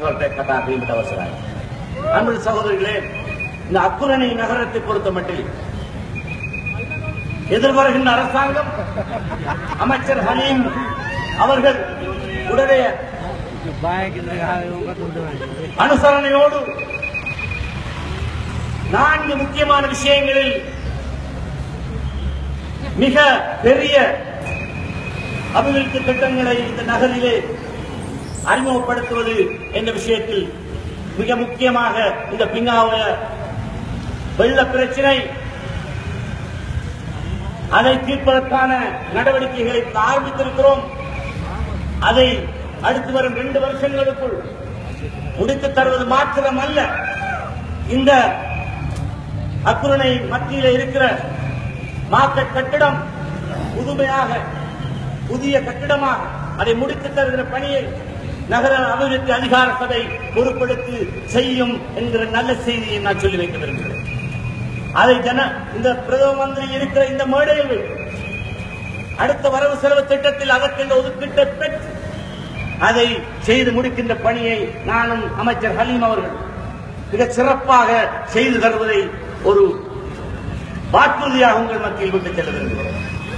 கதா அப்படின்னு அவசரம் அன்பு சகோதரிகளே இந்த அக்குரணி நகரத்தை பொறுத்த மட்டில் எதிர்வருகின்ற அரசாங்கம் அமைச்சர் ஹலீம் அவர்கள் உடைய அனுசரணையோடு நான்கு முக்கியமான விஷயங்களில் மிக பெரிய அபிவிருத்தி திட்டங்களை இந்த நகரிலே அறிமுகப்படுத்துவது என்ற விஷயத்தில் மிக முக்கியமாக இந்த பிங்காவ வெள்ள பிரச்சினை அதை தீர்ப்பதற்கான நடவடிக்கைகளை ஆரம்பித்திருக்கிறோம் அதை அடுத்து வரும் இரண்டு வருஷங்களுக்குள் முடித்து தருவது மாத்திரம் அல்ல இந்த அக்குரணை மத்தியில் இருக்கிற மார்க்கெட் கட்டிடம் புதுமையாக புதிய கட்டிடமாக அதை முடித்து தருகிற பணியை நகர அபிவிருத்தி அதிகார சபை பொறுப்படுத்தி செய்யும் என்கிற நல்ல செய்தியை நான் சொல்லி வைக்க விரும்புகிறேன் அதை ஜன இந்த பிரதம மந்திரி இருக்கிற இந்த மேடையில் வைத்து அடுத்த வரவு செலவு திட்டத்தில் அதற்கென்று ஒதுக்கீட்டை பெற்று அதை செய்து முடிக்கின்ற பணியை நானும் அமைச்சர் ஹலீம் அவர்கள் மிக சிறப்பாக செய்து தருவதை ஒரு வாக்குறுதியாக உங்கள் மத்தியில் விட்டு செல்ல விரும்புகிறேன்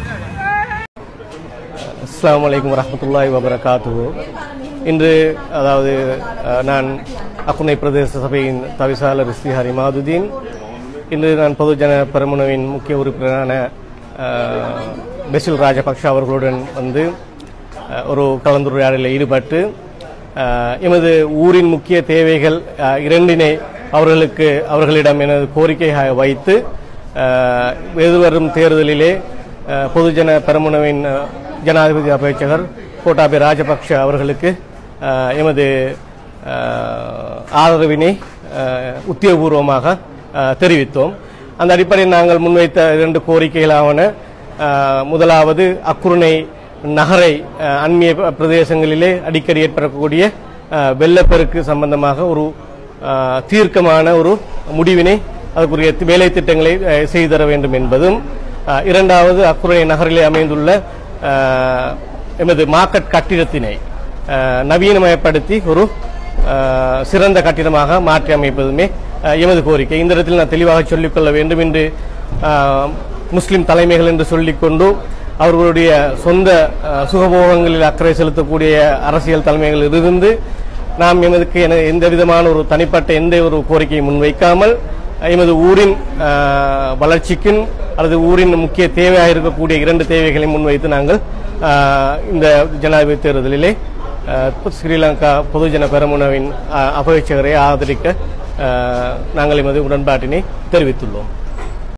அஸ்ஸலாமு அலைக்கும் வரஹ்மத்துல்லாஹி வபரகாத்துஹு இன்று அதாவது அஹ், நான் அக்குனை பிரதேச சபையின் தவிசாளர் இஸ்திஹாரி மாதுதீன் இன்று நான் பொதுஜன பெரமுனவின் முக்கிய உறுப்பினரான அஹ், பெசில் ராஜபக்ஷ அவர்களுடன் வந்து அஹ், ஒரு கலந்துரையாடலில் ஈடுபட்டு அஹ், எமது ஊரின் முக்கிய தேவைகள் அஹ், இரண்டினை அவர்களுக்கு அவர்களிடம் எனது கோரிக்கையாக வைத்து அஹ், எதிர்வரும் தேர்தலிலே அஹ், பொதுஜன பெரமுனவின் அஹ், ஜனாதிபதி அபேட்சகர் கோட்டாபய ராஜபக்ஷ அவர்களுக்கு அஹ், எமது அஹ், ஆதரவினை அஹ், உத்தியோகபூர்வமாக அஹ், தெரிவித்தோம் அந்த அடிப்படையில் நாங்கள் முன்வைத்த இரண்டு கோரிக்கைகளாவன அஹ், முதலாவது அக்குருணை நகரை அஹ், அண்மைய ப- பிரதேசங்களிலே அடிக்கடி ஏற்படக்கூடிய அஹ், வெள்ளப்பெருக்கு சம்பந்தமாக ஒரு அஹ், தீர்க்கமான ஒரு முடிவினை அதற்குரிய தி- வேலை திட்டங்களை அஹ், செய்து தர வேண்டும் என்பதும் அஹ், இரண்டாவது அக்குறை நகரிலே அமைந்துள்ள அஹ், எமது மார்க்கெட் கட்டிடத்தினை அஹ், நவீனமயப்படுத்தி ஒரு அஹ், சிறந்த கட்டிடமாக மாற்றி அமைப்பதுமே அஹ், எமது கோரிக்கை இந்த இடத்தில் நான் தெளிவாக சொல்லிக்கொள்ள வேண்டும் என்று அஹ், முஸ்லிம் தலைமைகள் என்று சொல்லிக்கொண்டு அவர்களுடைய சொந்த அஹ், சுகபோகங்களில் அக்கறை செலுத்தக்கூடிய அரசியல் தலைமைகளில் இருந்து நாம் எமதுக்கு என எந்த விதமான ஒரு தனிப்பட்ட எந்த ஒரு கோரிக்கையை முன்வைக்காமல் எமது ஊரின் அஹ், வளர்ச்சிக்கும் அல்லது ஊரின் முக்கிய தேவையாக இருக்கக்கூடிய இரண்டு தேவைகளை முன்வைத்து நாங்கள் அஹ், இந்த ஜனாதிபதி தேர்தலிலே அஹ், ஸ்ரீலங்கா பொதுஜன பெரமுனவின் அஹ், அபேட்சகரை ஆதரிக்க அஹ், நாங்கள் எமது உடன்பாட்டினை தெரிவித்துள்ளோம்